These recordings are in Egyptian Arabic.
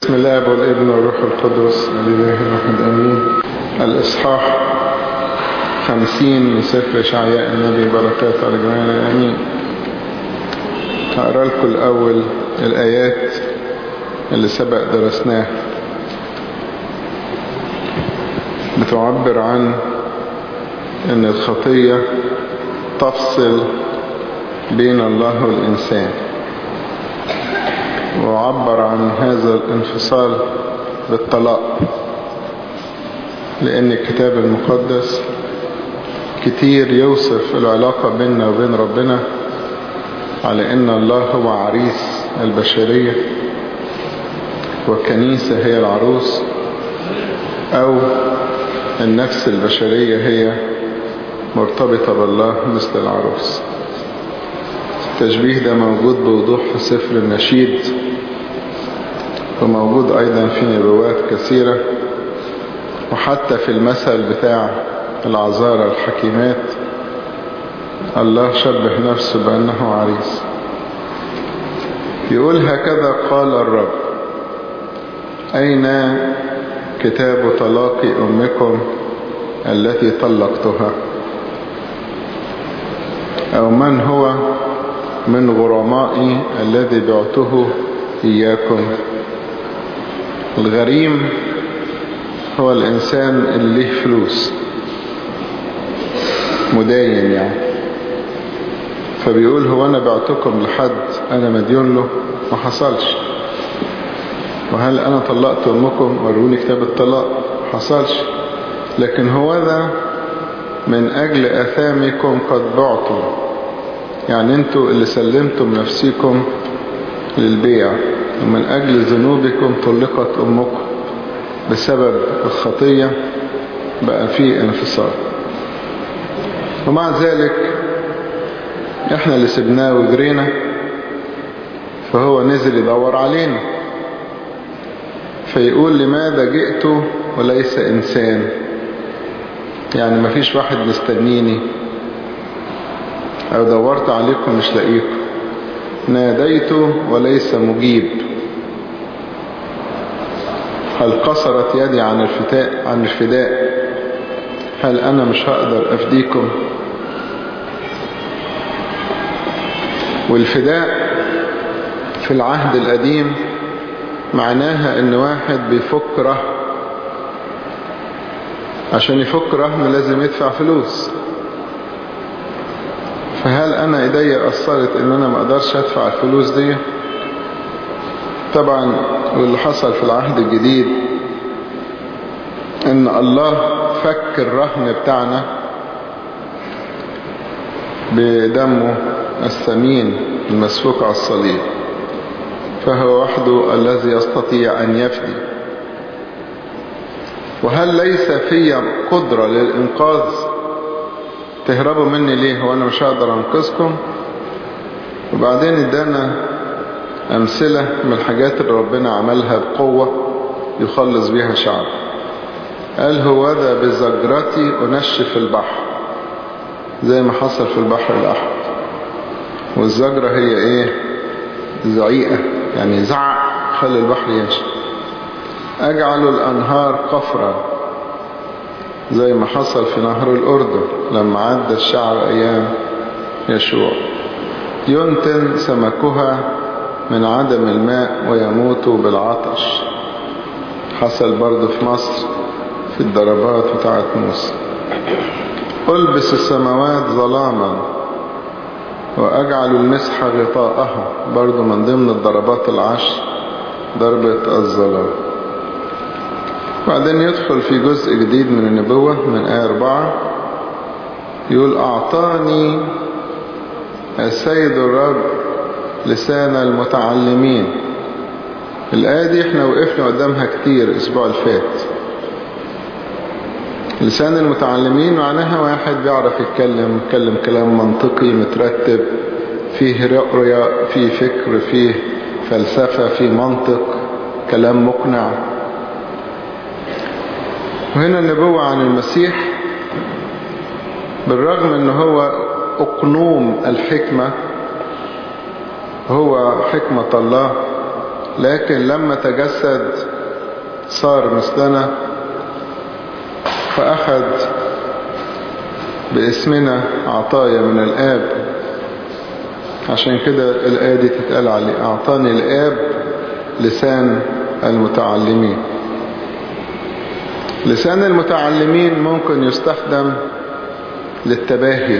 بسم الله والابن والروح القدس الإله الواحد أمين الإصحاح خمسين من سفر شعياء النبي بركات على جميعنا أمين هقرا لكم الأول الآيات اللي سبق درسناها بتعبر عن أن الخطية تفصل بين الله والإنسان وعبر عن هذا الانفصال بالطلاق لأن الكتاب المقدس كتير يوصف العلاقة بيننا وبين ربنا على أن الله هو عريس البشرية والكنيسة هي العروس أو النفس البشرية هي مرتبطة بالله مثل العروس التشبيه ده موجود بوضوح في سفر النشيد وموجود أيضا في نبوات كثيرة وحتى في المثل بتاع العذارى الحكيمات الله شبه نفسه بأنه عريس يقول هكذا قال الرب أين كتاب طلاق أمكم التي طلقتها أو من هو من غرمائي الذي بعته إياكم الغريم هو الإنسان اللي له فلوس مداين يعني فبيقول هو أنا بعتكم لحد أنا مديون له ما حصلش وهل أنا طلقت أمكم وروني كتاب الطلاق ما حصلش لكن هو ذا من أجل أثامكم قد بعتم يعني انتوا اللي سلمتم نفسكم للبيع ومن أجل ذنوبكم طلقت أمكم بسبب الخطية بقى فيه انفصال ومع ذلك احنا اللي سبناه وجرينا فهو نزل يدور علينا فيقول لماذا جئت وليس إنسان يعني مفيش واحد مستنيني أو دورت عليكم مش لاقيكم ناديت وليس مجيب هل قصرت يدي عن الفتاء عن الفداء هل أنا مش هقدر أفديكم والفداء في العهد القديم معناها ان واحد بيفك رهن عشان يفك رهن لازم يدفع فلوس فهل انا ايديا اثرت ان انا ما اقدرش ادفع الفلوس دي طبعا واللي حصل في العهد الجديد ان الله فك الرهن بتاعنا بدمه الثمين المسفوك على الصليب فهو وحده الذي يستطيع أن يفدي وهل ليس في قدرة للإنقاذ تهربوا مني ليه وانا مش هقدر انقذكم وبعدين ادانا امثلة من الحاجات اللي ربنا عملها بقوة يخلص بيها شعب قال هو ذا بزجرتي انشف البحر زي ما حصل في البحر الاحمر والزجرة هي ايه زعيقة يعني زعق خلي البحر ينشف اجعل الانهار قفرا زي ما حصل في نهر الأردن لما عدى الشعب أيام يشوع ينتن سمكها من عدم الماء ويموت بالعطش حصل برضه في مصر في الضربات بتاعت موسى ألبس السماوات ظلاما وأجعل المسح غطاءها برضه من ضمن الضربات العشر ضربة الظلام بعدين يدخل في جزء جديد من النبوة من آية 4 يقول أعطاني السيد الرب لسان المتعلمين الآية دي احنا وقفنا قدامها كتير الأسبوع الفات لسان المتعلمين معناها واحد بيعرف يتكلم يتكلم كلام منطقي مترتب فيه رؤية فيه فكر فيه فلسفة فيه منطق كلام مقنع وهنا النبوة عن المسيح بالرغم ان هو اقنوم الحكمة هو حكمة الله لكن لما تجسد صار مثلنا فأخذ باسمنا عطايا من الآب عشان كده الآية دي تتقال عليه أعطاني الآب لسان المتعلمين لسان المتعلمين ممكن يستخدم للتباهي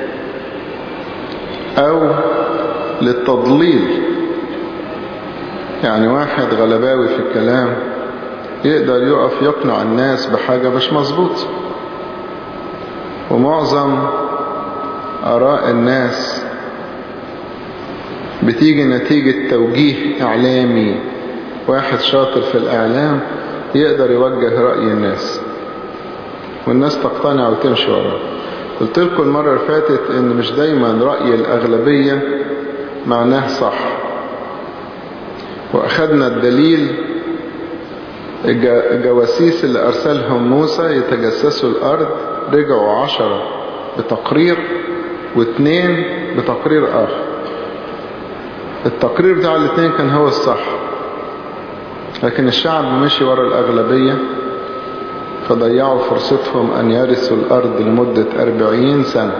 أو للتضليل يعني واحد غلباوي في الكلام يقدر يقف يقنع الناس بحاجة مش مظبوط ومعظم آراء الناس بتيجي نتيجة توجيه إعلامي واحد شاطر في الإعلام يقدر يوجه رأي الناس والناس تقتنع وتمشي وراه قلت لكم المرة اللي فاتت ان مش دايما رأي الأغلبية معناه صح وأخذنا الدليل الجواسيس اللي أرسلهم موسى يتجسسوا الأرض رجعوا عشرة بتقرير واثنين بتقرير آخر التقرير بتاع الاثنين كان هو الصح لكن الشعب مشي ورا الأغلبية فضيعوا فرصتهم أن يرثوا الأرض لمدة أربعين سنة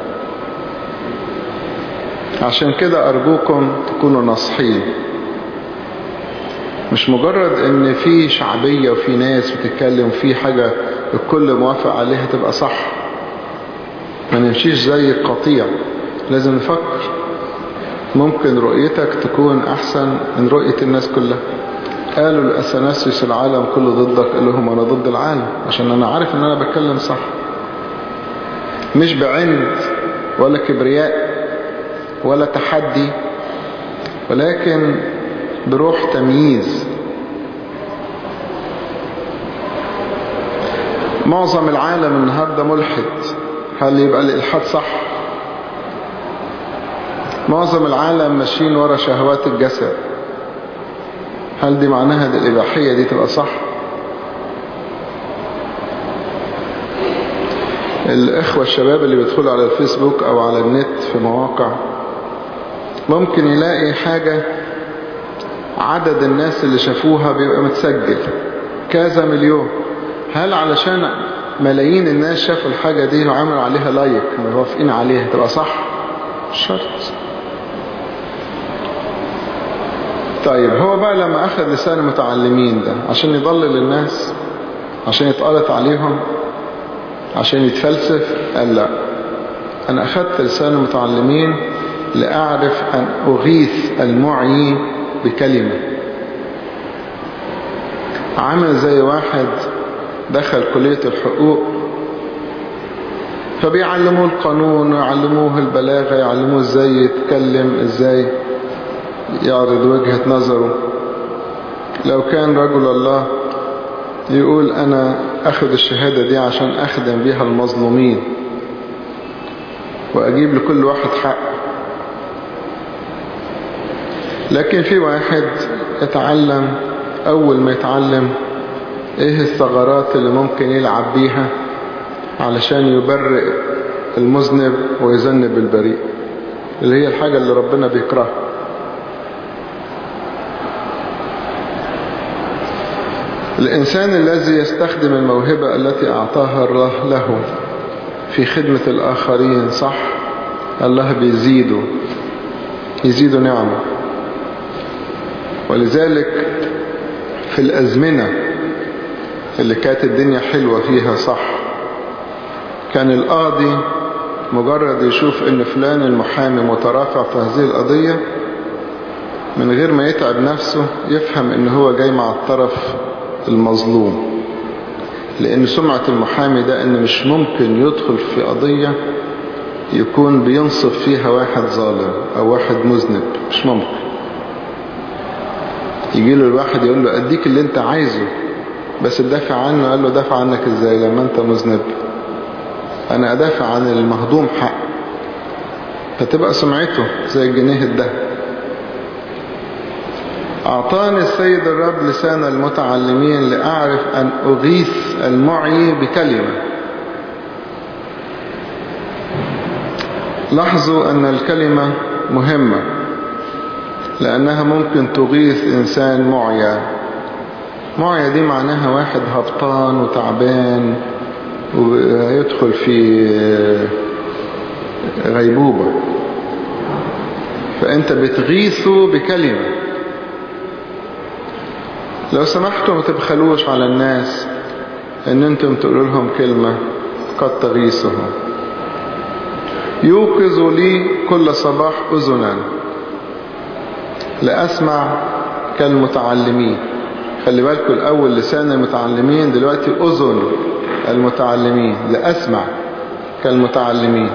عشان كده أرجوكم تكونوا نصحين مش مجرد ان في شعبية وفي ناس بتتكلم وفي حاجة الكل موافق عليها تبقى صح ما نمشيش زي القطيع لازم نفكر ممكن رؤيتك تكون احسن من رؤية الناس كلها قالوا لأثناسيوس العالم كله ضدك قال لهم انا ضد العالم عشان انا عارف ان انا بتكلم صح مش بعند ولا كبرياء ولا تحدي ولكن بروح تمييز معظم العالم النهاردة ملحد هل يبقى الإلحاد صح معظم العالم ماشيين ورا شهوات الجسد هل دي معناها دي الإباحية دي تبقى صح الإخوة الشباب اللي بيدخلوا على الفيسبوك أو على النت في مواقع ممكن يلاقي حاجة عدد الناس اللي شافوها بيبقى متسجل كذا مليون هل علشان ملايين الناس شافوا الحاجة دي وعملوا عليها لايك موافقين عليها تبقى صح شرط طيب هو بقى لما أخذ لسان المتعلمين ده عشان يضلل الناس عشان يتقلط عليهم عشان يتفلسف قال لا أنا أخذت لسان المتعلمين لأعرف أن أغيث المعي بكلمة عمل زي واحد دخل كلية الحقوق فبيعلموه القانون ويعلموه البلاغة يعلموه ازاي يتكلم ازاي يعرض وجهة نظره لو كان رجل الله يقول انا اخذ الشهادة دي عشان اخدم بيها المظلومين واجيب لكل واحد حق لكن في واحد يتعلم اول ما يتعلم ايه الثغرات اللي ممكن يلعب بيها علشان يبرئ المذنب ويذنب البريء اللي هي الحاجة اللي ربنا بيكرهها الإنسان الذي يستخدم الموهبة التي أعطاها الله له في خدمة الآخرين صح الله بيزيده يزيده نعمة ولذلك في الأزمنة اللي كانت الدنيا حلوة فيها صح كان القاضي مجرد يشوف ان فلان المحامي مترافع في هذه القضية من غير ما يتعب نفسه يفهم ان هو جاي مع الطرف المظلوم لان سمعة المحامي ده ان مش ممكن يدخل في قضية يكون بينصف فيها واحد ظالم او واحد مذنب مش ممكن يجي له الواحد يقول له اديك اللي انت عايزه بس تدافع عنه قال له دافع عنك ازاي لما انت مذنب انا ادافع عن المهضوم حق فتبقى سمعته زي الجنيه الدهب أعطاني السيد الرب لسان المتعلمين لأعرف أن أغيث المعي بكلمة لاحظوا أن الكلمة مهمة لأنها ممكن تغيث إنسان معيا معيا دي معناها واحد هبطان وتعبان ويدخل في غيبوبة فأنت بتغيثه بكلمة لو سمحتوا ما تبخلوش على الناس ان انتم تقولوا لهم كلمة قد تغيثهم يوقظ لي كل صباح أذنا لأسمع كالمتعلمين خلي بالكم الأول لسان المتعلمين دلوقتي أذن المتعلمين لأسمع كالمتعلمين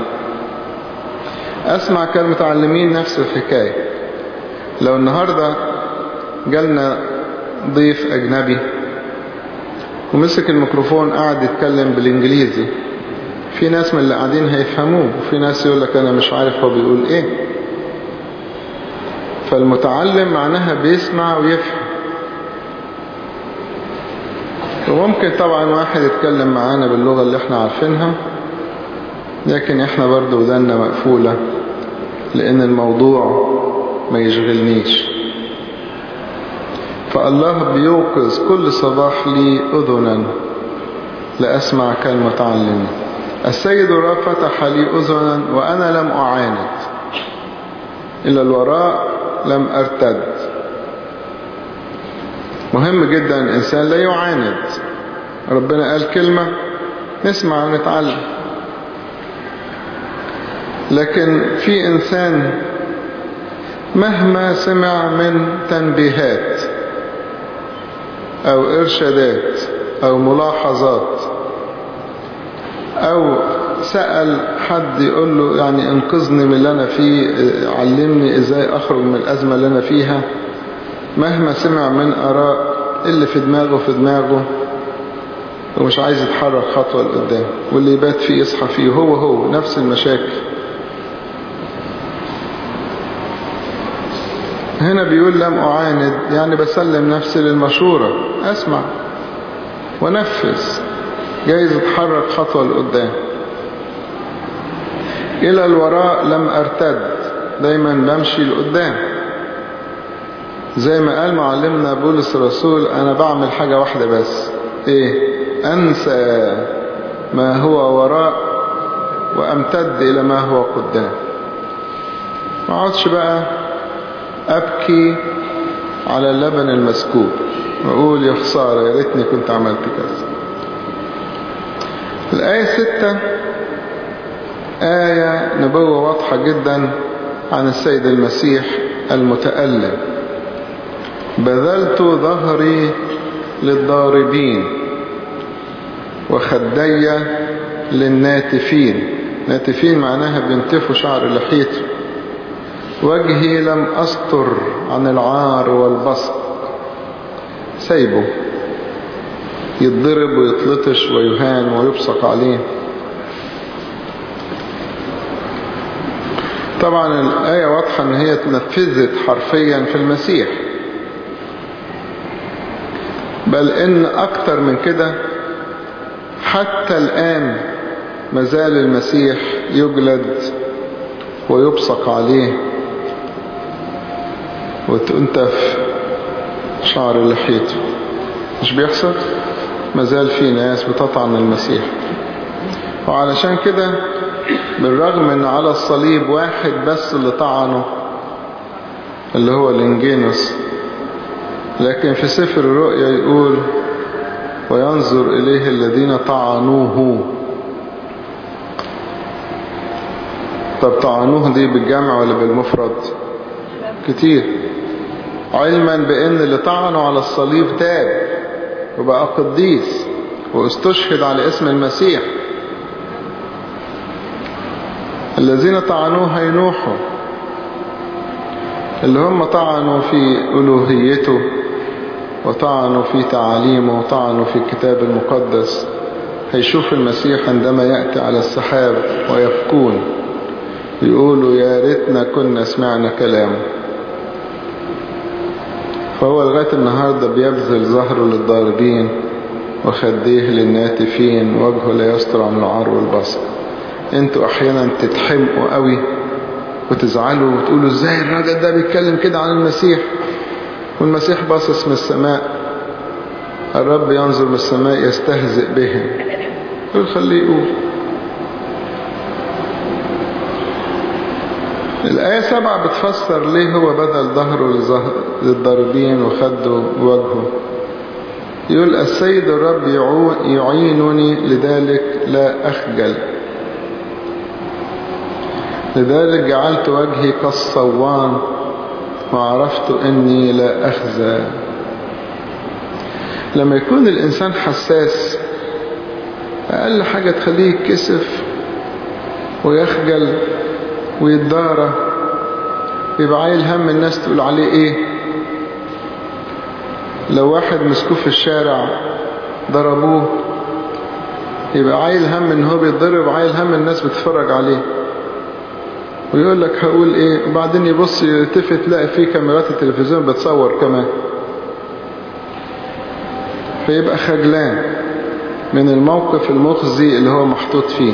أسمع كالمتعلمين نفس الحكاية لو النهاردة جالنا ضيف أجنبي ومسك الميكروفون قاعد يتكلم بالإنجليزي في ناس من اللي قاعدين هيفهموه وفي ناس يقول لك أنا مش عارف هو بيقول إيه فالمتعلم معناها بيسمع ويفهم وممكن طبعا واحد يتكلم معانا باللغة اللي احنا عارفينها لكن احنا برضو ودنا مقفولة لأن الموضوع ما يشغلنيش فالله بيوقظ كل صباح لي أذنا لأسمع كالمتعلم السيد الرب فتح لي أذنا وأنا لم أعاند إلى الوراء لم أرتد مهم جدا الإنسان لا يعاند ربنا قال كلمة نسمع ونتعلم لكن في إنسان مهما سمع من تنبيهات أو إرشادات أو ملاحظات أو سأل حد يقول له يعني انقذني من اللي أنا فيه علمني إزاي أخرج من الأزمة اللي أنا فيها مهما سمع من أراء اللي في دماغه في دماغه ومش عايز يتحرك خطوة لقدام واللي يبات فيه يصحى فيه هو هو نفس المشاكل هنا بيقول لم أعاند يعني بسلم نفسي للمشورة أسمع ونفذ جايز اتحرك خطوة لقدام إلى الوراء لم أرتد دايما بمشي لقدام زي ما قال معلمنا بولس الرسول أنا بعمل حاجة واحدة بس إيه أنسى ما هو وراء وأمتد إلى ما هو قدام ما اقعدش بقى أبكي على اللبن المسكوب وأقول يا خسارة يا ريتني كنت عملت كذا الآية ستة آية نبوة واضحة جدا عن السيد المسيح المتألم بذلت ظهري للضاربين وخدي للناتفين ناتفين معناها بينتفوا شعر لحيته وجهي لم أستر عن العار والبصق سيبه يتضرب ويتلطش ويهان ويبصق عليه طبعا الآية واضحة ان هي تنفذت حرفيا في المسيح بل ان اكتر من كده حتى الآن مازال المسيح يجلد ويبصق عليه وتنتف شعر لحيته مش بيحصل مازال في ناس بتطعن المسيح وعلشان كده بالرغم ان على الصليب واحد بس اللي طعنه اللي هو الانجينوس لكن في سفر الرؤيا يقول وينظر إليه الذين طعنوه طب طعنوه دي بالجمع ولا بالمفرد كتير علما بأن اللي طعنوا على الصليب تاب وبقى قديس واستشهد على اسم المسيح الذين طعنوه هينوحوا اللي هم طعنوا في ألوهيته وطعنوا في تعاليمه وطعنوا في الكتاب المقدس هيشوف المسيح عندما يأتي على السحاب ويبكون يقولوا يا ريتنا كنا سمعنا كلامه فهو لغاية النهاردة بيبذل ظهره للضاربين وخديه للناتفين وجهه لا يستر عن العار والبصر انتوا احيانا تتحمقوا قوي وتزعلوا وتقولوا ازاي الراجل ده بيتكلم كده عن المسيح والمسيح باصص من السماء الرب ينظر من السماء يستهزئ بهم يقول خليه يقول الآية سبعة بتفسر ليه هو بدل ظهره للضاربين وخده بوجهه يقول السيد الرب يعينني لذلك لا أخجل لذلك جعلت وجهي كالصوان وعرفت أني لا أخزى لما يكون الإنسان حساس أقل حاجة تخليه يتكسف ويخجل ويتدارى يبقى عايل هم الناس تقول عليه ايه لو واحد مسكوه في الشارع ضربوه يبقى عايل هم ان هو بيتضرب عايل هم الناس بتتفرج عليه ويقول لك هقول ايه وبعدين يبص يلتفت تلاقي فيه كاميرات التلفزيون بتصور كمان فيبقى خجلان من الموقف المخزي اللي هو محطوط فيه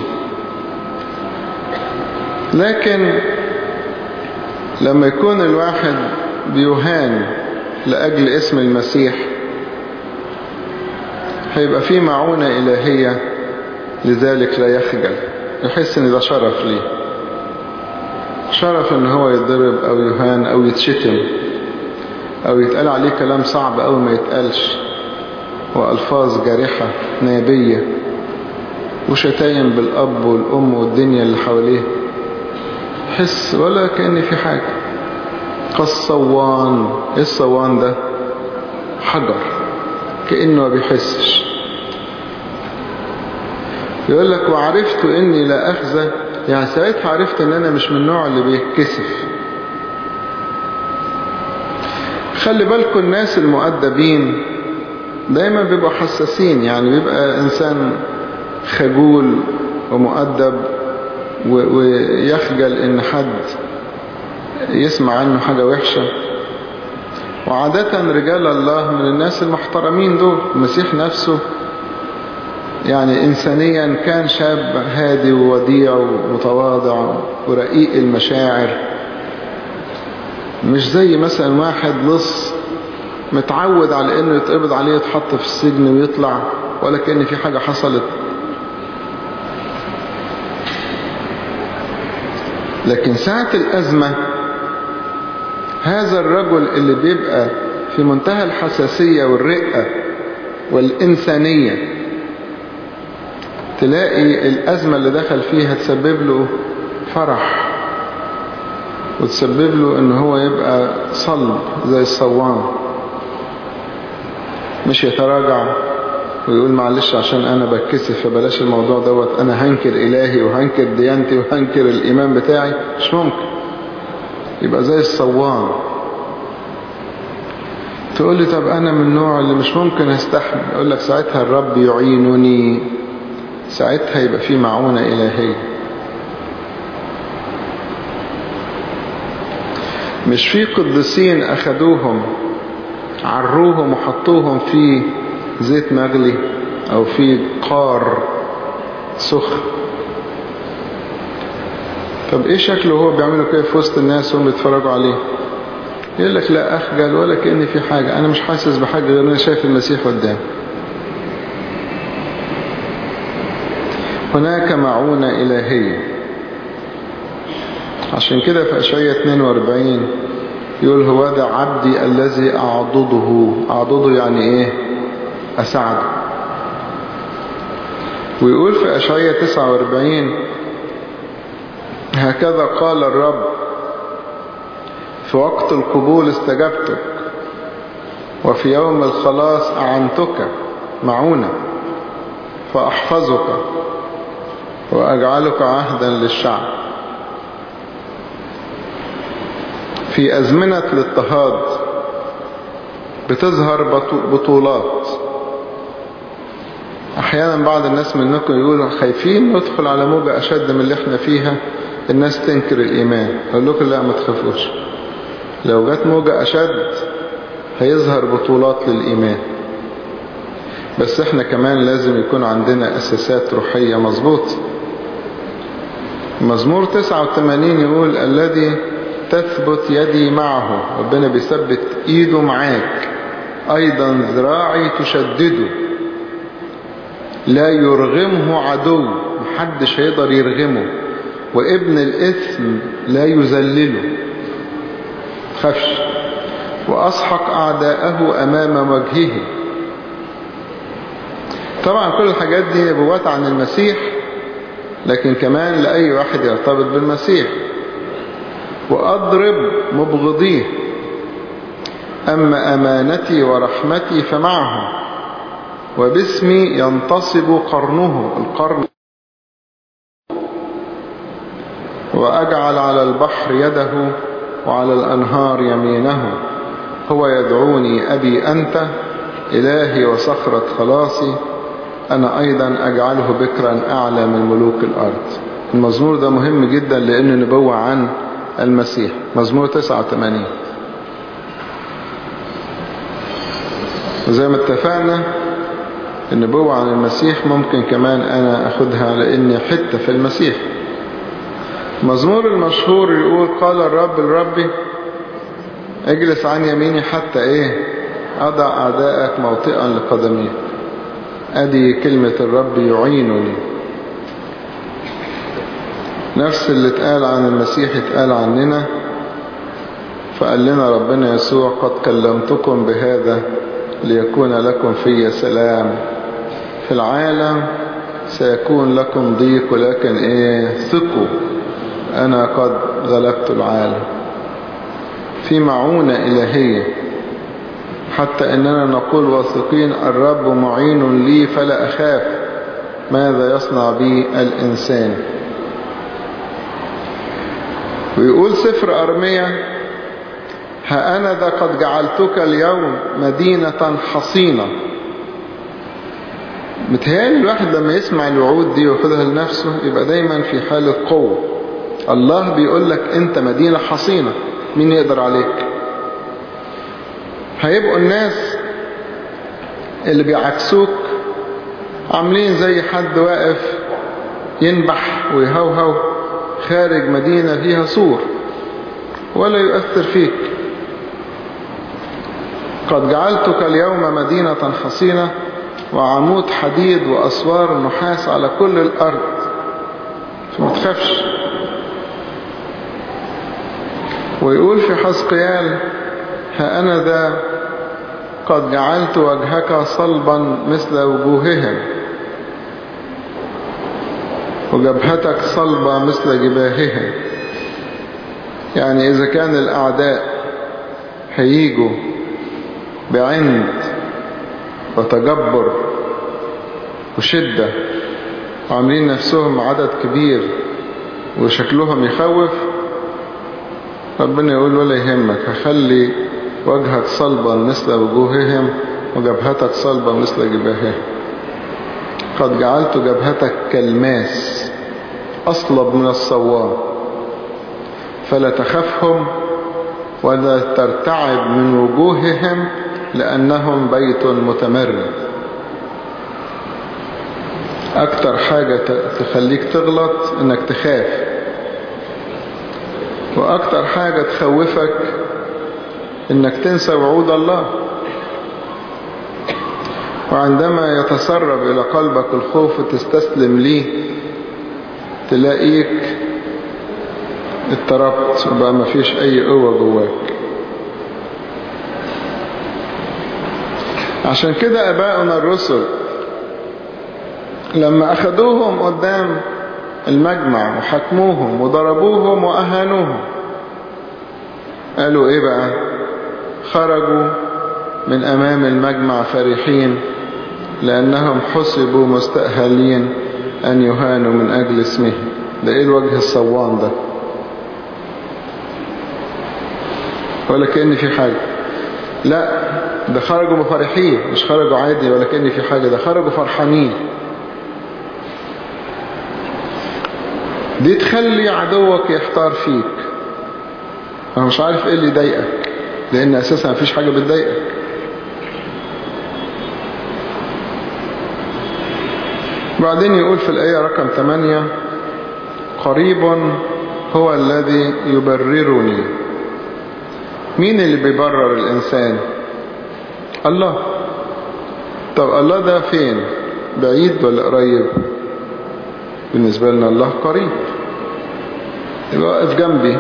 لكن لما يكون الواحد بيهان لأجل اسم المسيح هيبقى فيه معونة إلهية لذلك لا يخجل يحس ان ده شرف ليه شرف ان هو يتضرب او يهان او يتشتم او يتقال عليه كلام صعب او ما يتقالش والفاظ جارحة نابية وشتايم بالاب والام والدنيا اللي حواليه حس ولا كأن في حاجة كالصوان ايه الصوان ده حجر كأنه ما بيحسش يقول لك وعرفت اني لا اخزى يعني ساعتها عرفت ان انا مش من النوع اللي بيتكسف خلي بالكم الناس المؤدبين دايما بيبقوا حساسين يعني بيبقى انسان خجول ومؤدب ويخجل ان حد يسمع عنه حاجة وحشة وعادة رجال الله من الناس المحترمين دول المسيح نفسه يعني إنسانيا كان شاب هادي ووديع ومتواضع ورقيق المشاعر مش زي مثلا واحد لص متعود على انه يتقبض عليه يتحط في السجن ويطلع ولا كأن في حاجة حصلت لكن ساعة الأزمة هذا الرجل اللي بيبقى في منتهى الحساسية والرقة والإنسانية تلاقي الأزمة اللي دخل فيها تسبب له فرح وتسبب له ان هو يبقى صلب زي الصوان مش يتراجع ويقول معلش عشان انا بتكسف فبلاش الموضوع دوت انا هنكر الهي وهنكر ديانتي وهنكر الايمان بتاعي مش ممكن يبقى زي الصوان تقول لي طب انا من النوع اللي مش ممكن استحمل اقول لك ساعتها الرب يعينني ساعتها يبقى في معونة الهية مش في قديسين اخدوهم عروهم وحطوهم في زيت مغلي او في قار سخن طب ايه شكله هو بيعملوا كده في وسط الناس وهم بيتفرجوا عليه يقول لك لا اخجل ولا كأن في حاجة انا مش حاسس بحاجة غير انا شايف المسيح قدام هناك معونة الهية عشان كده في اشعية 42 يقول هو ده عبدي الذي اعضده اعضده يعني ايه اساعده ويقول في اشعية 49 هكذا قال الرب في وقت القبول استجبتك وفي يوم الخلاص أعنتك معونة فأحفظك وأجعلك عهدا للشعب في أزمنة الاضطهاد بتظهر بطولات أحيانا بعض الناس منكم يقولوا خايفين ندخل على موجة أشد من اللي احنا فيها الناس تنكر الإيمان أقول لكم لا ما تخافوش لو جت موجة أشد هيظهر بطولات للإيمان بس احنا كمان لازم يكون عندنا أساسات روحية مظبوط مزمور 89 يقول الذي تثبت يدي معه ربنا بيثبت ايده معاك ايضا ذراعي تشدده لا يرغمه عدو محدش هيقدر يرغمه وابن الاثم لا يذلله خفش وأسحق أعداءه أمام وجهه طبعا كل الحاجات دي نبوات عن المسيح لكن كمان لأي واحد يرتبط بالمسيح وأضرب مبغضيه أما أمانتي ورحمتي فمعهم وباسمي ينتصب قرنه القرن وأجعل على البحر يده وعلى الأنهار يمينه هو يدعوني أبي أنت إلهي وصخرة خلاصي أنا أيضا أجعله بكرا أعلى من ملوك الأرض المزمور ده مهم جدا لأنه نبوة عن المسيح مزمور 89 وزي ما اتفقنا النبوة عن المسيح ممكن كمان أنا أخدها لأني حتة في المسيح مزمور المشهور يقول قال الرب لربي اجلس عن يميني حتى ايه اضع اعدائك موطئا لقدمي ادي كلمة الرب يعينني نفس اللي اتقال عن المسيح اتقال عننا فقال لنا ربنا يسوع قد كلمتكم بهذا ليكون لكم في سلام في العالم سيكون لكم ضيق ولكن ايه ثقوا انا قد غلبت العالم في معونة إلهية حتى أننا نقول واثقين الرب معين لي فلا أخاف ماذا يصنع بي الإنسان ويقول سفر أرمية ها أنا ذا قد جعلتك اليوم مدينة حصينة متهيألي الواحد لما يسمع الوعود دي وياخدها لنفسه يبقى دايما في حالة قوة الله بيقول لك انت مدينة حصينة مين يقدر عليك هيبقوا الناس اللي بيعكسوك عاملين زي حد واقف ينبح ويهوهو خارج مدينة فيها سور ولا يؤثر فيك قد جعلتك اليوم مدينة حصينة وعمود حديد وأسوار نحاس على كل الأرض فما تخافش ويقول في حسقيال ها أنا ذا قد جعلت وجهك صلبا مثل وجوههم وجبهتك صلبة مثل جباههم يعني إذا كان الأعداء هيجوا بعند وتجبر وشدة وعاملين نفسهم عدد كبير وشكلهم يخوف ربنا يقول ولا يهمك هخلي وجهك صلبا مثل وجوههم وجبهتك صلبة مثل جباههم قد جعلت جبهتك كالماس أصلب من الصوام فلا تخافهم ولا ترتعب من وجوههم لأنهم بيت متمرد أكتر حاجة تخليك تغلط إنك تخاف وأكتر حاجة تخوفك إنك تنسى وعود الله وعندما يتسرب إلى قلبك الخوف وتستسلم ليه تلاقيك اضطربت وبقى ما فيش أي قوة جواك عشان كده أباؤنا الرسل لما أخذوهم قدام المجمع وحكموهم وضربوهم وأهانوهم قالوا إيه بقى خرجوا من أمام المجمع فرحين لأنهم حسبوا مستأهلين أن يهانوا من أجل اسمه ده إيه الوجه الصوان ده ولا كأن في حاجة لا ده خرجوا فرحين مش خرجوا عادي ولا كأن في حاجة ده خرجوا فرحانين دي تخلي عدوك يحتار فيك انا مش عارف ايه اللي يضايقك لان اساسا مفيش حاجة بتضايقك بعدين يقول في الآية رقم 8 قريب هو الذي يبررني مين اللي بيبرر الإنسان الله طب الله ده فين بعيد ولا قريب بالنسبة لنا الله قريب يبقى واقف جنبي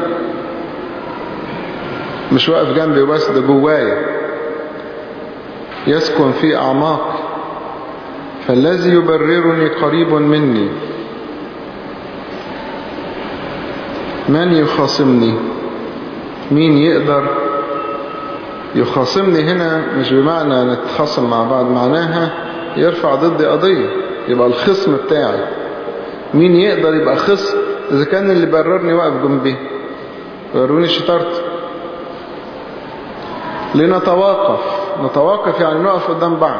مش واقف جنبي بس ده جوايا يسكن في أعماقي فالذي يبررني قريب مني من يخاصمني مين يقدر يخاصمني هنا مش بمعنى نتخاصم مع بعض معناها يرفع ضدي قضية يبقى الخصم بتاعي مين يقدر يبقى خصم إذا كان اللي بررني واقف جنبي وروني شطارتي لنتواقف نتواقف يعني نقف قدام بعض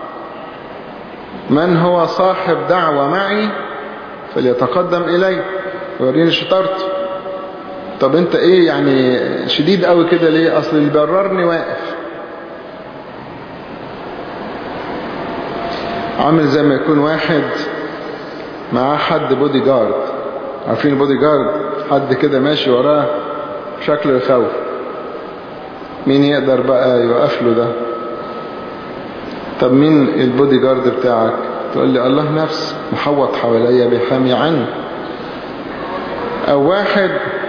من هو صاحب دعوة معي فليتقدم إلي وريني شطارتي طب انت ايه يعني شديد قوي كده ليه اصل اللي بررني واقف عامل زي ما يكون واحد معاه حد بودي جارد عارفين البودي جارد حد كده ماشي وراه شكله يخوف مين يقدر بقى يوقف له ده طب مين البودي جارد بتاعك تقول لي الله نفس محوط حواليا بيحامي عني او واحد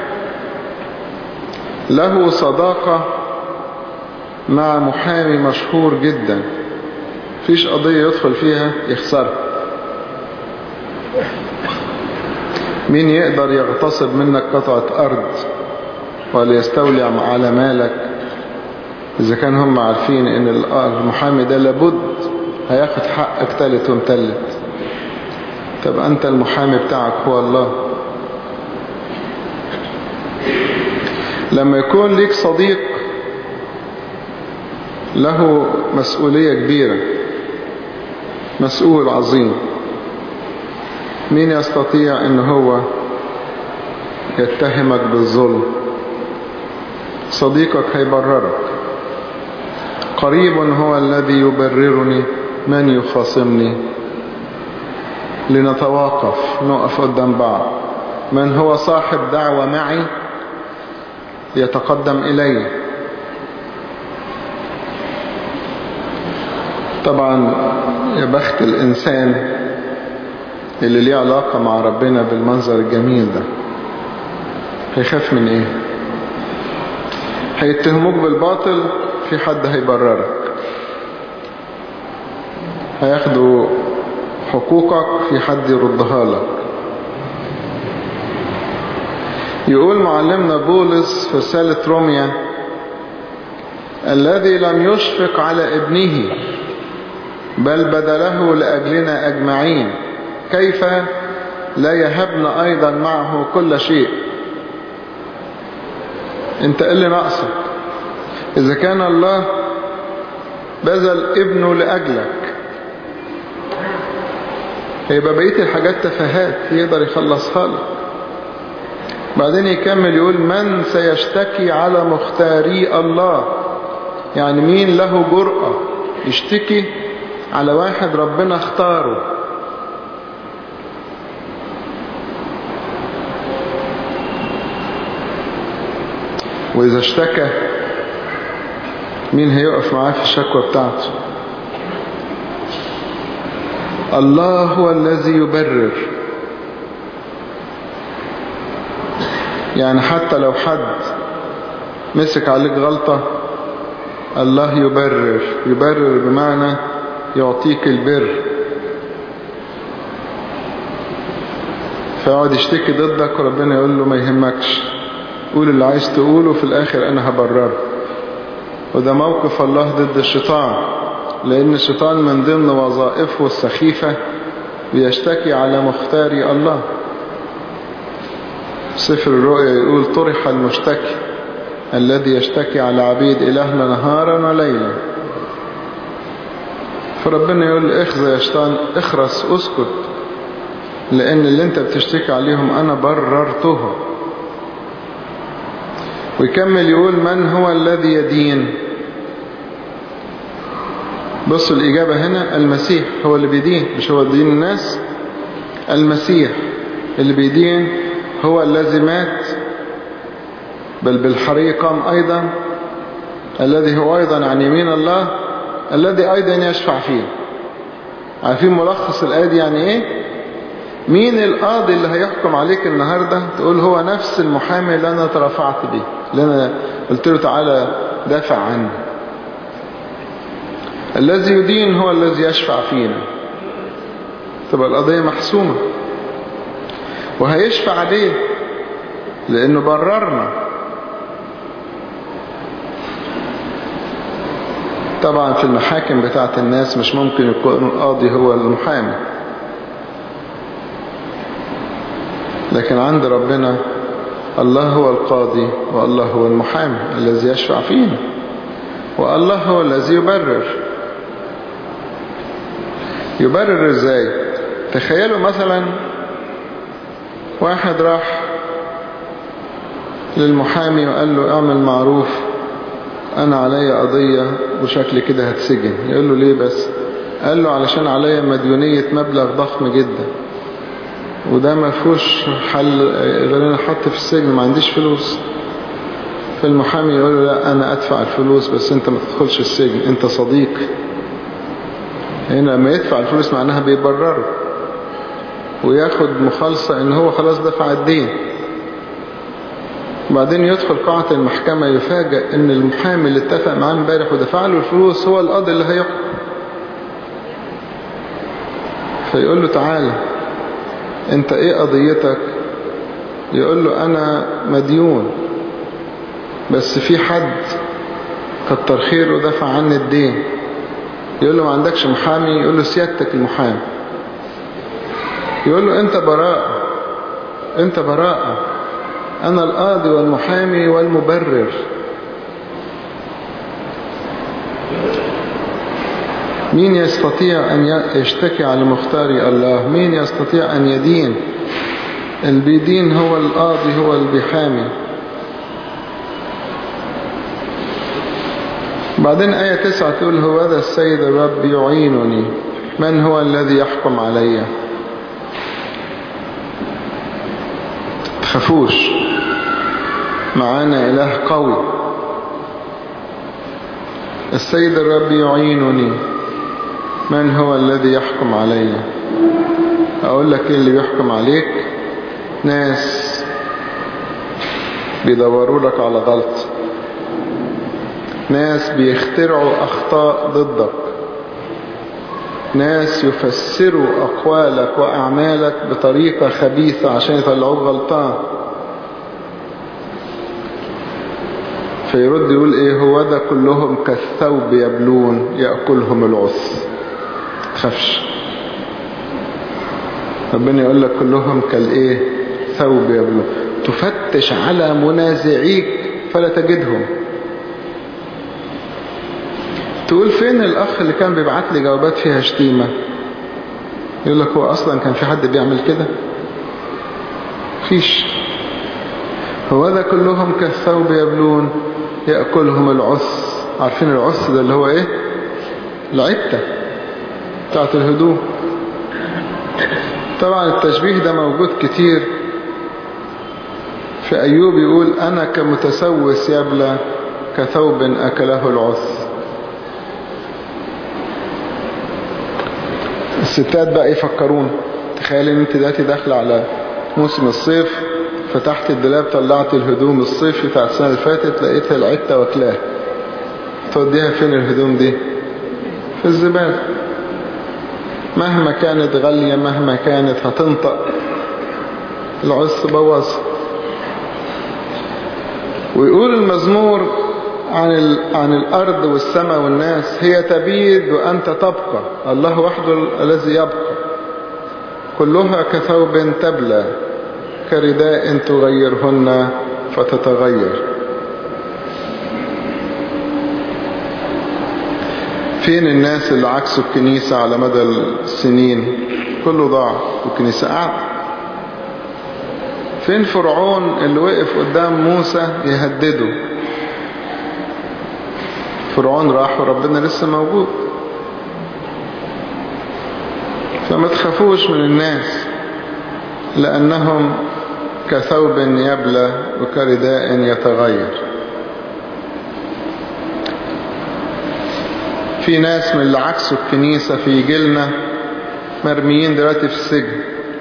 له صداقة مع محامي مشهور جدا فيش قضية يدخل فيها يخسرها مين يقدر يغتصب منك قطعة أرض وليستولي على مالك إذا كان هم عارفين إن المحامي ده لابد هياخد حقك تالت ومتلت طب أنت المحامي بتاعك هو الله لما يكون ليك صديق له مسؤولية كبيرة مسؤول عظيم مين يستطيع ان هو يتهمك بالظلم صديقك هيبررك قريب هو الذي يبررني من يخاصمني لنتواقف نقف قدام بعض من هو صاحب دعوة معي يتقدم إلي طبعا يا بخت الإنسان اللي ليه علاقة مع ربنا بالمنظر الجميل ده هيخاف من ايه هيتهموك بالباطل في حد هيبررك هياخدوا حقوقك في حد يردها لك يقول معلمنا بولس في رسالة روميا الذي لم يشفق على ابنه بل بدله لأجلنا أجمعين كيف لا يهبنا أيضا معه كل شيء انت اللي ناقصك إذا كان الله بذل ابنه لأجلك هيبقى بقية الحاجات تفاهات يقدر يخلصها لك بعدين يكمل يقول من سيشتكي على مختاري الله يعني مين له جرأة يشتكي على واحد ربنا اختاره وإذا اشتكى مين هيقف معاه في الشكوى بتاعته الله هو الذي يبرر يعني حتى لو حد مسك عليك غلطة الله يبرر يبرر بمعنى يعطيك البر فيقعد يشتكي ضدك وربنا يقول له ما يهمكش قول اللي عايز تقوله في الآخر أنا هبرره وده موقف الله ضد الشيطان لأن الشيطان من ضمن وظائفه السخيفة بيشتكي على مختاري الله سفر الرؤيا يقول طرح المشتكي الذي يشتكي على عبيد إلهنا نهارا وليلا فربنا يقول اخذ يا شيطان اخرس اسكت لأن اللي انت بتشتكي عليهم أنا بررتهم ويكمل يقول من هو الذي يدين بصوا الإجابة هنا المسيح هو اللي بيدين مش هو دين الناس المسيح اللي بيدين هو الذي مات بل بالحريق قام أيضا الذي هو أيضا عن يمين الله الذي أيضا يشفع فيه عارفين ملخص الآية دي يعني إيه مين القاضي اللي هيحكم عليك النهاردة تقول هو نفس المحامي اللي أنا ترفعت بيه اللي أنا قلت له تعالى دافع عني الذي يدين هو الذي يشفع فينا تبقى القضية محسومة وهيشفع ليه لأنه بررنا طبعا في المحاكم بتاعت الناس مش ممكن يكون القاضي هو المحامي لكن عند ربنا الله هو القاضي والله هو المحامي الذي يشفع فينا والله هو الذي يبرر يبرر ازاي تخيلوا مثلا واحد راح للمحامي وقال له اعمل معروف انا عليا قضية وشكلي كده هتسجن يقول له ليه بس قال له علشان عليا مديونية مبلغ ضخم جدا وده ما فيهوش حل غير انا احط في السجن ما عنديش فلوس فالمحامي يقول له لا انا ادفع الفلوس بس انت ما تدخلش السجن انت صديق هنا لما يدفع الفلوس معناها بيبرره وياخد مخالصة ان هو خلاص دفع الدين وبعدين يدخل قاعة المحكمة يفاجأ ان المحامي اللي اتفق معاه امبارح ودفع له الفلوس هو القاضي اللي هيحكم فيقول له تعالى انت ايه قضيتك يقول له انا مديون بس في حد كتر خيره ودفع عني الدين يقول له ما عندكش محامي يقول له سيادتك المحامي يقول له انت براءة انت براءة انا القاضي والمحامي والمبرر مين يستطيع أن يشتكي على مختاري الله مين يستطيع أن يدين البيدين هو القاضي هو البيحامي بعدين آية تسعة تقول هو هذا السيد الرب يعينني من هو الذي يحكم علي تخافوش معانا إله قوي السيد الرب يعينني من هو الذي يحكم علي أقول لك إيه اللي بيحكم عليك ناس بيدوروا لك على غلط ناس بيخترعوا أخطاء ضدك ناس يفسروا أقوالك وأعمالك بطريقة خبيثة عشان يطلعوك غلطان فيرد يقول ايه هو ده كلهم كالثوب يبلون يأكلهم العث تخافش ربنا يقول لك كلهم كالايه ثوب يبلون تفتش على منازعيك فلا تجدهم تقول فين الاخ اللي كان بيبعت لي جوابات فيها شتيمة يقول لك هو اصلا كان في حد بيعمل كده فيش هو ده كلهم كالثوب يبلون يأكلهم العث عارفين العث ده اللي هو ايه العتة بتاعت الهدوم طبعا التشبيه ده موجود كتير في أيوب يقول أنا كمتسوس يبلى كثوب أكله العث الستات بقى يفكرون تخيل ان انت دلوقتي داخله على موسم الصيف فتحت الدولاب طلعت الهدوم الصيفي بتاع السنة اللي فاتت لقيتها العتة واكلاها توديها فين الهدوم دي في الزبالة مهما كانت غالية مهما كانت هتنطق العص بوظ ويقول المزمور عن ال... عن الأرض والسماء والناس هي تبيد وأنت تبقى الله وحده الذي يبقى كلها كثوب تبلى كرداء تغيرهن فتتغير فين الناس اللي عكسوا الكنيسة على مدى السنين كله ضاع والكنيسة قاعدة فين فرعون اللي وقف قدام موسى يهدده فرعون راح وربنا لسه موجود فما تخافوش من الناس لأنهم كثوب يبلى وكرداء يتغير في ناس من اللي عكسوا الكنيسة في جيلنا مرميين دلوقتي في السجن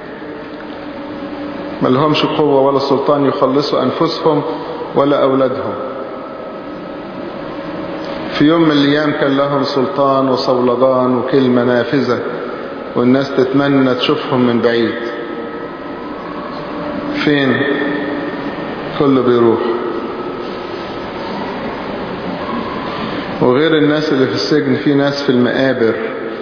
ما لهمش قوة ولا سلطان يخلصوا أنفسهم ولا أولادهم في يوم من الأيام كان لهم سلطان وصولجان وكلمة نافذة والناس تتمنى تشوفهم من بعيد فين كله بيروح وغير الناس اللي في السجن في ناس في المقابر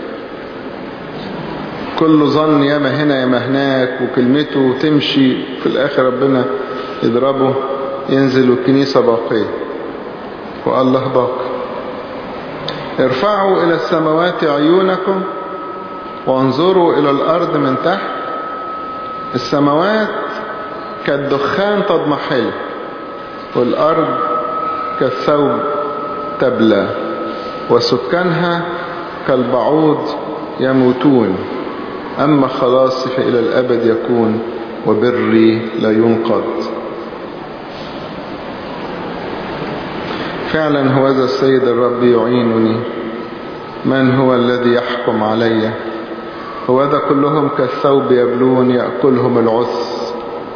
كله ظن ياما هنا ياما هناك وكلمته تمشي في الآخر ربنا يضربه ينزل والكنيسة باقية والله باقي ارفعوا إلى السماوات عيونكم وانظروا إلى الأرض من تحت السماوات كالدخان تضمحل والأرض كالثوب تبلى وسكانها كالبعوض يموتون أما خلاصي فإلى الأبد يكون وبري لا ينقض فعلا هو ذا السيد الرب يعينني من هو الذي يحكم علي هو ذا كلهم كالثوب يبلون يأكلهم العث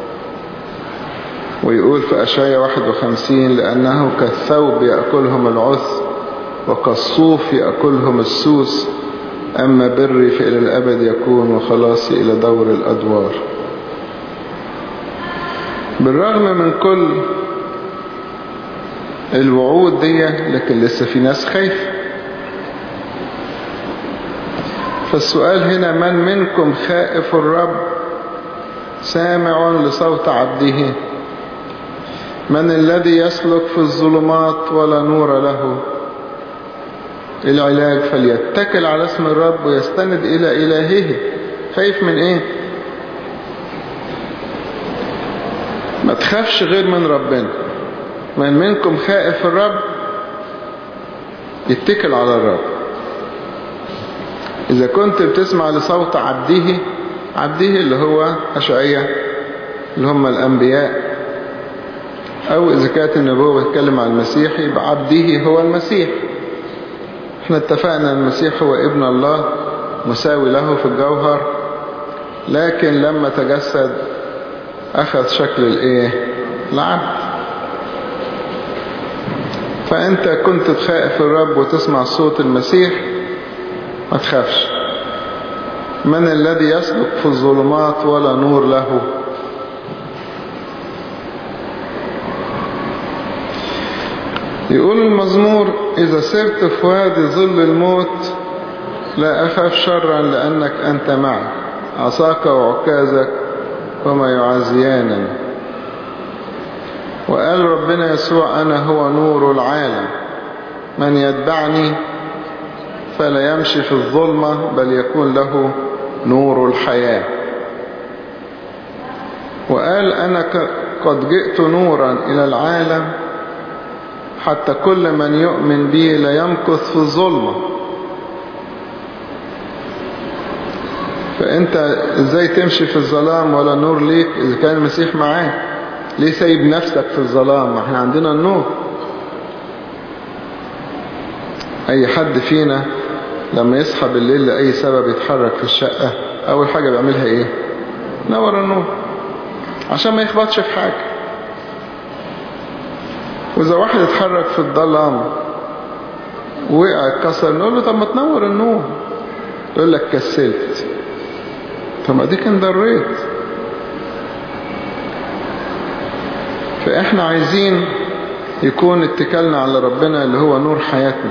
ويقول في أشعية 51 لأنه كالثوب يأكلهم العث وكالصوف يأكلهم السوس أما بري فإلى الأبد يكون وخلاصي إلى دور الأدوار بالرغم من كل الوعود دي لكن لسه في ناس خايفة فالسؤال هنا من منكم خائف الرب سامع لصوت عبده من الذي يسلك في الظلمات ولا نور له العلاج فليتكل على اسم الرب ويستند إلى إلهه خايف من إيه ما تخافش غير من ربنا من منكم خائف الرب يتكل على الرب إذا كنت بتسمع لصوت عبده عبده اللي هو أشعية اللي هم الأنبياء أو إذا كانت النبوة بتتكلم عن المسيح يبقى عبده هو المسيح احنا اتفقنا ان المسيح هو ابن الله مساوي له في الجوهر لكن لما تجسد أخذ شكل الايه العبد فأنت كنت تخائف الرب وتسمع صوت المسيح ما تخافش من الذي يسلك في الظلمات ولا نور له يقول المزمور إذا سرت في وادي ظل الموت لا أخاف شرا لأنك أنت معي عصاك وعكازك وما يعزيانني وقال ربنا يسوع أنا هو نور العالم من يتبعني فلا يمشي في الظلمة بل يكون له نور الحياة وقال أنا قد جئت نورا إلى العالم حتى كل من يؤمن بي لا يمكث في الظلمة فأنت إزاي تمشي في الظلام ولا نور ليك إذا كان المسيح معاك ليه سايب نفسك في الظلام ما احنا عندنا النور أي حد فينا لما يصحى بالليل لأي سبب يتحرك في الشقة أول حاجة بيعملها إيه نور النور عشان ما يخبطش في حاجة وإذا واحد اتحرك في الظلام وقع اتكسر نقول له طب ما تنور النور يقول لك كسلت طب ما دي كان ضريت فإحنا عايزين يكون اتكالنا على ربنا اللي هو نور حياتنا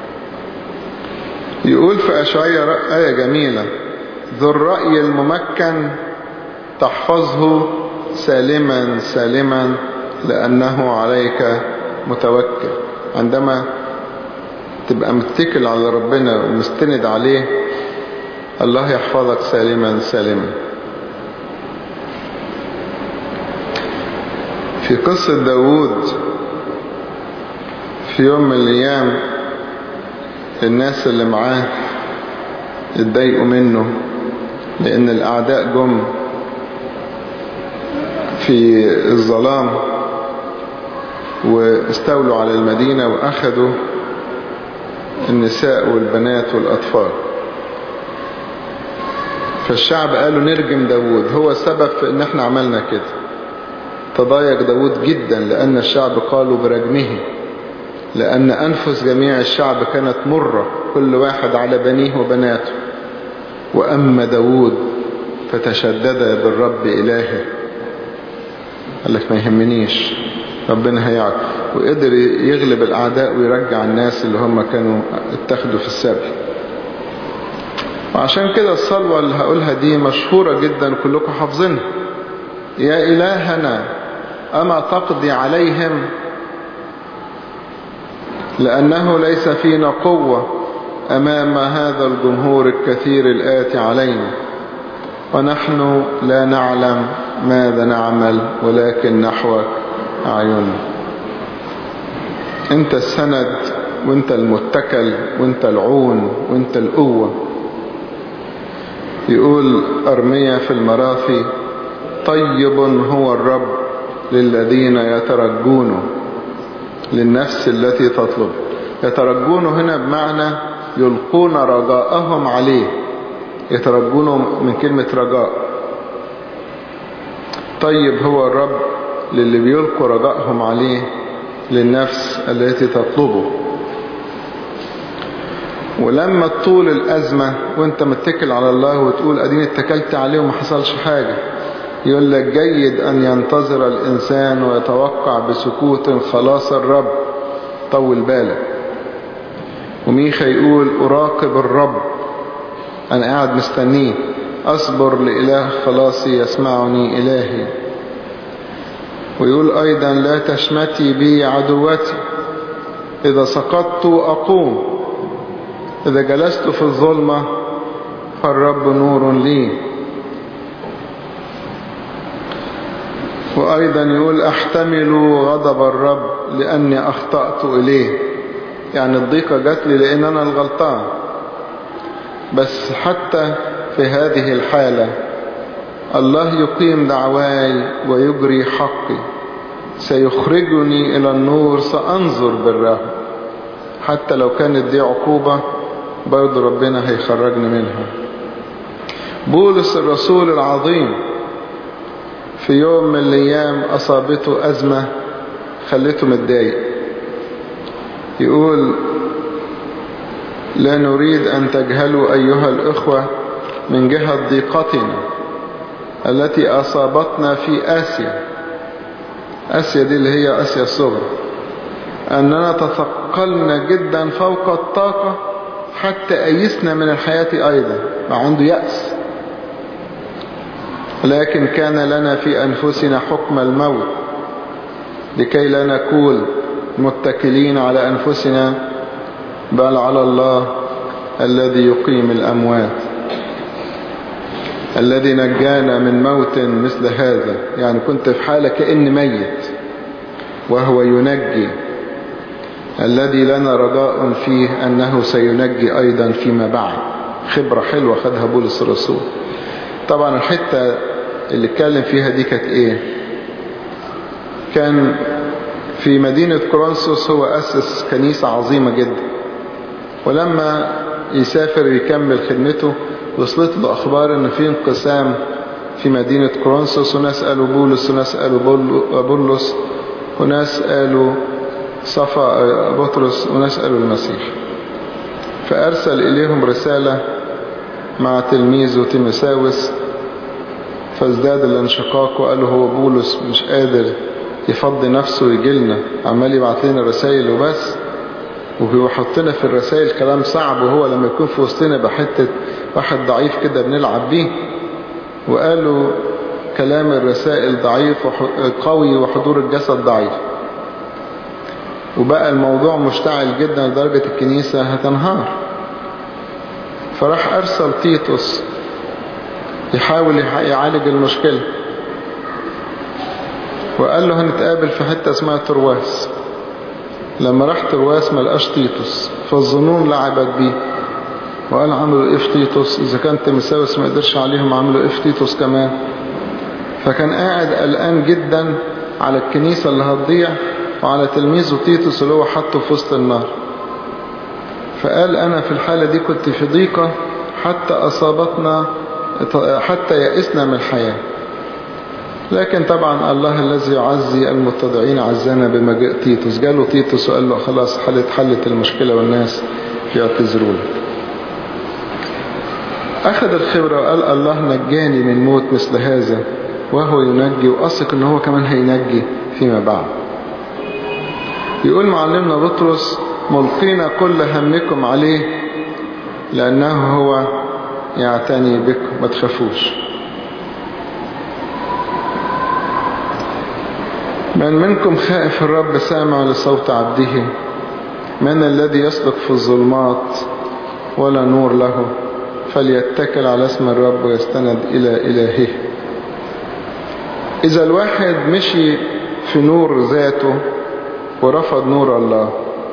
يقول في أشعية آية جميلة ذو الرأي الممكن تحفظه سالما سالما لأنه عليك متوكل عندما تبقى متكل على ربنا ومستند عليه الله يحفظك سالما سالما في قصة داود في يوم من الأيام الناس اللي معاه اتضايقوا منه لأن الأعداء جم في الظلام واستولوا على المدينة وأخذوا النساء والبنات والأطفال فالشعب قالوا نرجم داود هو السبب في ان احنا عملنا كده تضايق داود جدا لأن الشعب قالوا برجمه لأن أنفس جميع الشعب كانت مرة كل واحد على بنيه وبناته وأما داود فتشدد بالرب إلهه قال لك ما يهمنيش ربنا هيعرف وقدر يغلب الأعداء ويرجع الناس اللي هم كانوا اتخذوا في السبي وعشان كده الصلوة اللي هقولها دي مشهورة جدا كلكم حافظينها يا إلهنا أما تقضي عليهم لأنه ليس فينا قوة أمام هذا الجمهور الكثير الآتي علينا ونحن لا نعلم ماذا نعمل ولكن نحوك أعيننا انت السند وانت المتكل وانت العون وانت القوة يقول أرمية في المراثي طيب هو الرب للذين يترجونه للنفس التي تطلب يترجون هنا بمعنى يلقون رجاءهم عليه يترجون من كلمة رجاء طيب هو الرب للي بيلقوا رجائهم عليه للنفس التي تطلبه ولما تطول الأزمة وانت متكل على الله وتقول أدين اتكلت عليه وما حصلش حاجة يقول لك جيد أن ينتظر الإنسان ويتوقع بسكوت خلاص الرب طول بالك وميخا يقول أراقب الرب أنا قاعد مستنيه أصبر لإله خلاصي يسمعني إلهي ويقول أيضا لا تشمتي بي عدوتي إذا سقطت أقوم إذا جلست في الظلمة فالرب نور لي وأيضا يقول أحتمل غضب الرب لأني أخطأت إليه يعني الضيقة جات لي لأن أنا الغلطان بس حتى في هذه الحالة الله يقيم دعواي ويجري حقي سيخرجني إلى النور سأنظر بالرهب حتى لو كانت دي عقوبة برضو ربنا هيخرجني منها بولس الرسول العظيم في يوم من الأيام أصابته أزمة خلته متضايق يقول لا نريد أن تجهلوا أيها الإخوة من جهة ضيقتنا التي أصابتنا في آسيا آسيا دي اللي هي آسيا الصغرى أننا تثقلنا جدا فوق الطاقة حتى أيسنا من الحياة أيضا ما عنده يأس لكن كان لنا في أنفسنا حكم الموت لكي لا نكون متكلين على أنفسنا بل على الله الذي يقيم الأموات الذي نجانا من موت مثل هذا يعني كنت في حالة كأن ميت وهو ينجي الذي لنا رجاء فيه أنه سينجي أيضا فيما بعد خبرة حلوة خدها بولس الرسول طبعا الحتة اللي اتكلم فيها دي كانت ايه كان في مدينة كورنثوس هو أسس كنيسة عظيمة جدا ولما يسافر يكمل خدمته وصلت له أخبار أن في انقسام في مدينة كورنثوس وناس قالوا بولس وناس قالوا بولس وناس قالوا صفا بطرس وناس قالوا المسيح فأرسل إليهم رسالة مع تلميذه تيمساوس فازداد الانشقاق وقالوا هو بولس مش قادر يفضي نفسه ويجي لنا عمال يبعت لنا رسائل وبس وبيحطنا في الرسائل كلام صعب وهو لما يكون في وسطنا بحتة واحد ضعيف كده بنلعب بيه وقالوا كلام الرسائل ضعيف قوي وحضور الجسد ضعيف وبقى الموضوع مشتعل جدا لدرجة الكنيسة هتنهار فراح أرسل تيتوس يحاول يعالج المشكلة وقال له هنتقابل في حتة اسمها ترواس لما راح ترواس ما لقاش تيتوس فالظنون لعبت بيه وقال عملوا ايه في تيتوس اذا كان تيمساوس ما قدرش عليهم عملوا ايه في تيتوس كمان فكان قاعد قلقان جدا على الكنيسة اللي هتضيع وعلى تلميذه تيتوس اللي هو حطه في وسط النار فقال أنا في الحالة دي كنت في ضيقة حتى أصابتنا حتى يئسنا من الحياة لكن طبعا الله الذي يعزي المتضعين عزانا بمجيء تيتوس جاله تيتوس وقال له خلاص حلت حلت المشكلة والناس يعتذروا لك أخذ الخبرة وقال الله نجاني من موت مثل هذا وهو ينجي وأثق أنه هو كمان هينجي فيما بعد يقول معلمنا بطرس ملقين كل همكم عليه لأنه هو يعتني بكم ما تخافوش من منكم خائف الرب سامع لصوت عبده من الذي يسلك في الظلمات ولا نور له فليتكل على اسم الرب ويستند إلى إلهه إذا الواحد مشي في نور ذاته ورفض نور الله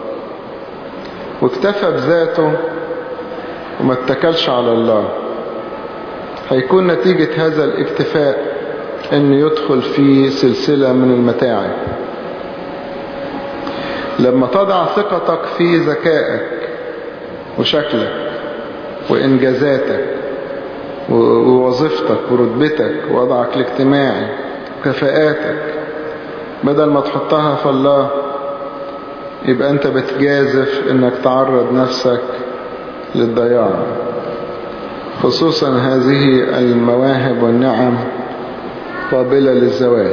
واكتفى بذاته وما اتكلش على الله هيكون نتيجة هذا الاكتفاء انه يدخل في سلسلة من المتاعب لما تضع ثقتك في ذكائك وشكلك وإنجازاتك ووظيفتك ورتبتك ووضعك الاجتماعي وكفاءاتك بدل ما تحطها في الله يبقى أنت بتجازف أنك تعرض نفسك للضياع خصوصا هذه المواهب والنعم قابلة للزوال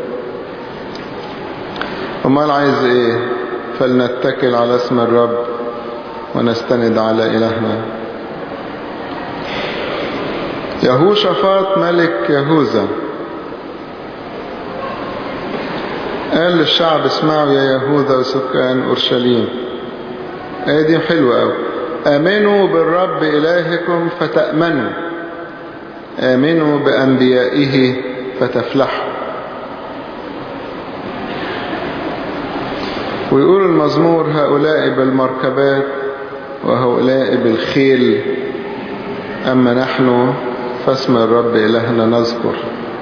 امال عايز ايه فلنتكل على اسم الرب ونستند على إلهنا يهوشافاط ملك يهوذا قال للشعب اسمعوا يا يهوذا وسكان أورشليم آية دي حلوة أوي آمنوا بالرب إلهكم فتأمنوا آمنوا بأنبيائه فتفلحوا ويقول المزمور هؤلاء بالمركبات وهؤلاء بالخيل أما نحن فاسم الرب إلهنا نذكر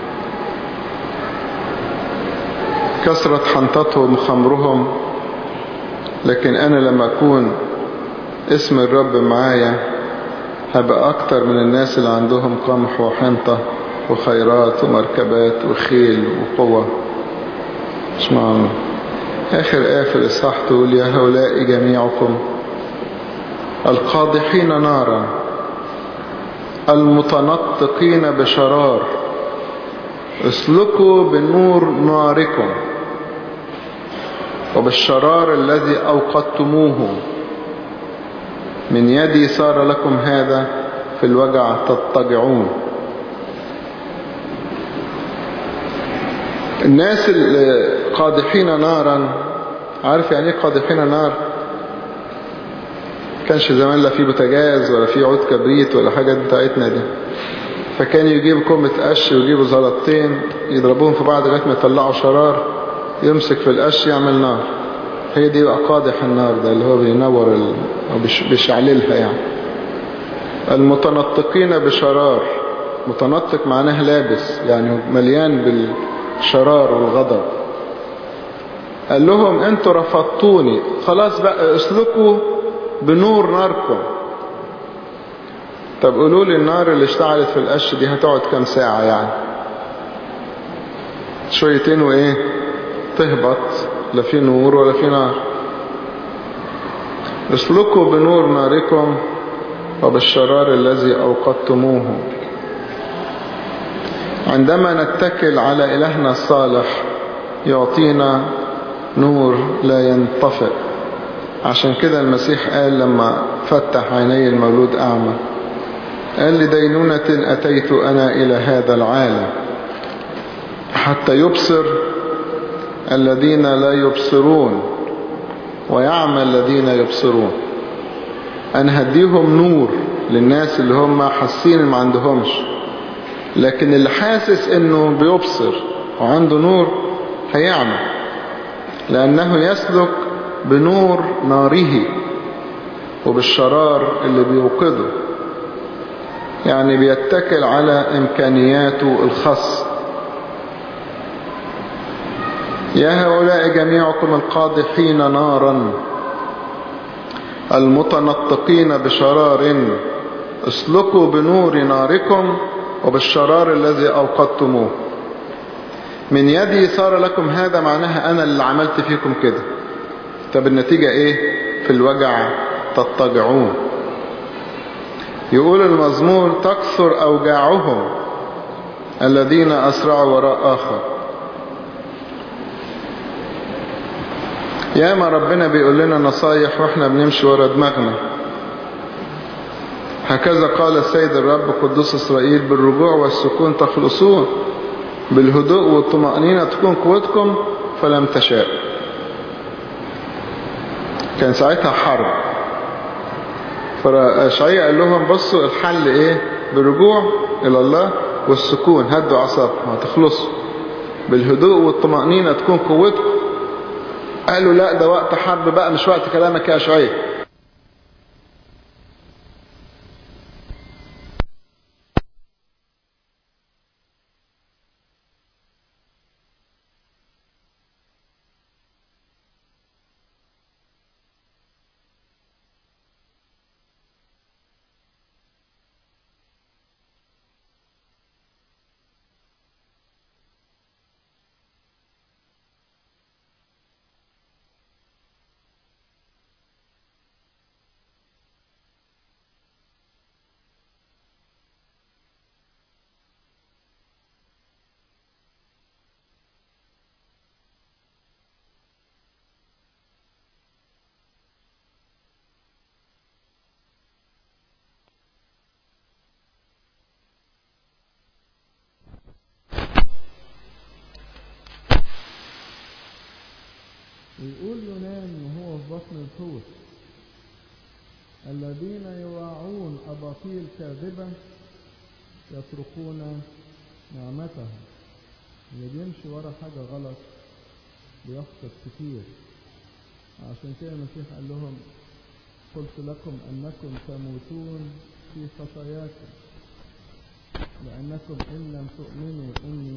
كثرة حنطتهم خمرهم لكن أنا لما أكون اسم الرب معايا هبقى أكتر من الناس اللي عندهم قمح وحنطة وخيرات ومركبات وخيل وقوة اسمعوا آخر آية في الإصحاح تقول يا هؤلاء جميعكم القادحين نارا المتنطقين بشرار اسلكوا بنور ناركم وبالشرار الذي أوقدتموه من يدي صار لكم هذا في الوجع تضطجعون الناس القادحين نارا عارف يعني ايه قادحين نار كانش زمان لا في بوتاجاز ولا في عود كبريت ولا حاجة بتاعتنا دي فكان يجيب كومة قش ويجيبوا زلطتين يضربوهم في بعض لغايه ما يطلعوا شرار يمسك في القش يعمل نار هي دي بقى قادح النار ده اللي هو بينور ال... أو بيشعللها يعني المتنطقين بشرار متنطق معناه لابس يعني مليان بالشرار والغضب قال لهم انتوا رفضتوني خلاص بقى اسلكوا بنور ناركم طب قولوا لي النار اللي اشتعلت في القش دي هتقعد كام ساعة يعني شويتين وايه تهبط لا في نور ولا في نار اسلكوا بنور ناركم وبالشرار الذي أوقدتموه عندما نتكل على إلهنا الصالح يعطينا نور لا ينطفئ عشان كده المسيح قال لما فتح عيني المولود أعمى قال لدينونة أتيت أنا إلى هذا العالم حتى يبصر الذين لا يبصرون ويعمى الذين يبصرون أنا هديهم نور للناس اللي هم حاسين ما عندهمش لكن اللي حاسس انه بيبصر وعنده نور هيعمى لأنه يسلك بنور ناره وبالشرار اللي بيوقده يعني بيتكل على إمكانياته الخاصة يا هؤلاء جميعكم القادحين نارا المتنطقين بشرار اسلكوا بنور ناركم وبالشرار الذي أوقدتموه من يدي صار لكم هذا معناها أنا اللي عملت فيكم كده طب النتيجة إيه في الوجع تضطجعون يقول المزمور تكثر أوجاعهم الذين أسرعوا وراء آخر ياما ربنا بيقول لنا نصايح واحنا بنمشي ورا دماغنا هكذا قال السيد الرب قدوس إسرائيل بالرجوع والسكون تخلصون بالهدوء والطمأنينة تكون قوتكم فلم تشاء كان ساعتها حرب فأشعية قال لهم بصوا الحل ايه بالرجوع الى الله والسكون هدوا عصابكم هتخلصوا بالهدوء والطمأنينة تكون قوتكم قالوا لا ده وقت حرب بقى مش وقت كلامك يا أشعية ويقول يونان وهو في بطن الحوت الذين يراعون أباطيل كاذبة يتركون نعمته اللي بيمشي ورا حاجة غلط بيخطئ كتير عشان كده المسيح قال لهم قلت لكم أنكم تموتون في خطاياكم لأنكم إن لم تؤمنوا إني